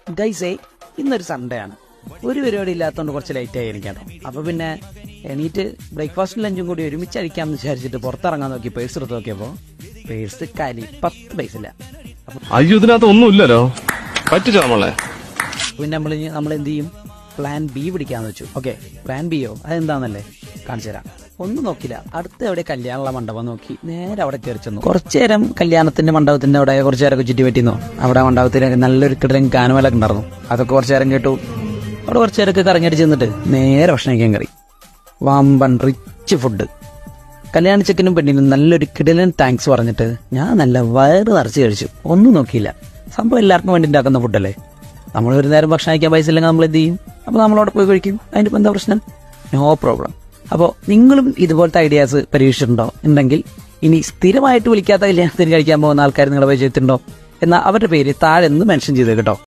ഗൈസേ ഇന്നൊരു സൺഡേ ആണ് ഒരു പരിപാടി ഇല്ലാത്തതുകൊണ്ട് കുറച്ച് ലേറ്റ് ആയി എനിക്ക് കേട്ടോ അപ്പൊ പിന്നെ എണീറ്റ് ബ്രേക്ക്ഫാസ്റ്റും ലഞ്ചും കൂടി ഒരുമിച്ച് അടിക്കാമെന്ന് വിചാരിച്ചിട്ട് പുറത്തിറങ്ങാൻ നോക്കി പേഴ്സ് എടുത്ത് നോക്കിയപ്പോ പേഴ്സ് കലി പത്ത് പൈസ ഇല്ല അപ്പൊ അയ്യോ ഇതിനകത്ത് ഒന്നുമില്ലല്ലോ പറ്റിച്ചോ നമ്മളെ പിന്നെ നമ്മൾ നമ്മൾ എന്ത് ചെയ്യും പ്ലാൻ ബി പിടിക്കാന്ന് വെച്ചു ഓക്കെ പ്ലാൻ ബിയോ അതെന്താന്നല്ലേ കാണിച്ചു തരാം ഒന്നും നോക്കില്ല അടുത്ത എവിടെ കല്യാണമുള്ള മണ്ഡപം നോക്കി നേരെ അവിടെ കയറി ചെന്നു കുറച്ചു നേരം കല്യാണത്തിന്റെ മണ്ഡപത്തിന്റെ അവിടെ കുറച്ചു നേരം ചുറ്റി പറ്റിന്നോ അവിടെ മണ്ഡപത്തിൽ നല്ലൊരു കിടലൻ ഗാനമേളൊക്കെ ഉണ്ടായിരുന്നു അതൊക്കെ കുറച്ചു നേരം കേട്ടു അവിടെ കുറച്ചു നേരമൊക്കെ കറങ്ങിയിട്ട് ചെന്നിട്ട് നേരെ ഭക്ഷണം കഴിക്കാൻ കയറി വമ്പൻ റിച്ച് ഫുഡ് കല്യാണ ചെക്കനും പെണ്ണിനും നല്ലൊരു കിടലൻ താങ്ക്സ് പറഞ്ഞിട്ട് ഞാൻ നല്ല വയറ് നിറച്ച് കഴിച്ചു ഒന്നും നോക്കിയില്ല സംഭവം എല്ലാവർക്കും വേണ്ടി ഉണ്ടാക്കുന്ന ഫുഡല്ലേ നമ്മൾ ഒരു നേരം ഭക്ഷണം കഴിക്കാൻ പൈസ ഇല്ലെങ്കിൽ നമ്മൾ എന്ത് ചെയ്യും അപ്പോൾ നമ്മളവിടെ പോയി കഴിക്കും അതിൻ്റെ ഇപ്പം എന്താ പ്രശ്നം നോ പ്രോബ്ലം അപ്പോൾ നിങ്ങളും ഇതുപോലത്തെ ഐഡിയാസ് പരീക്ഷിച്ചിട്ടുണ്ടോ ഉണ്ടെങ്കിൽ ഇനി സ്ഥിരമായിട്ട് വിളിക്കാത്ത കല്യാണത്തിന് കഴിക്കാൻ പോകുന്ന ആൾക്കാർ നിങ്ങളുടെ പരിചയത്തിലുണ്ടോ എന്നാൽ അവരുടെ പേര് താഴെ നിന്ന് മെൻഷൻ ചെയ്ത് കേട്ടോ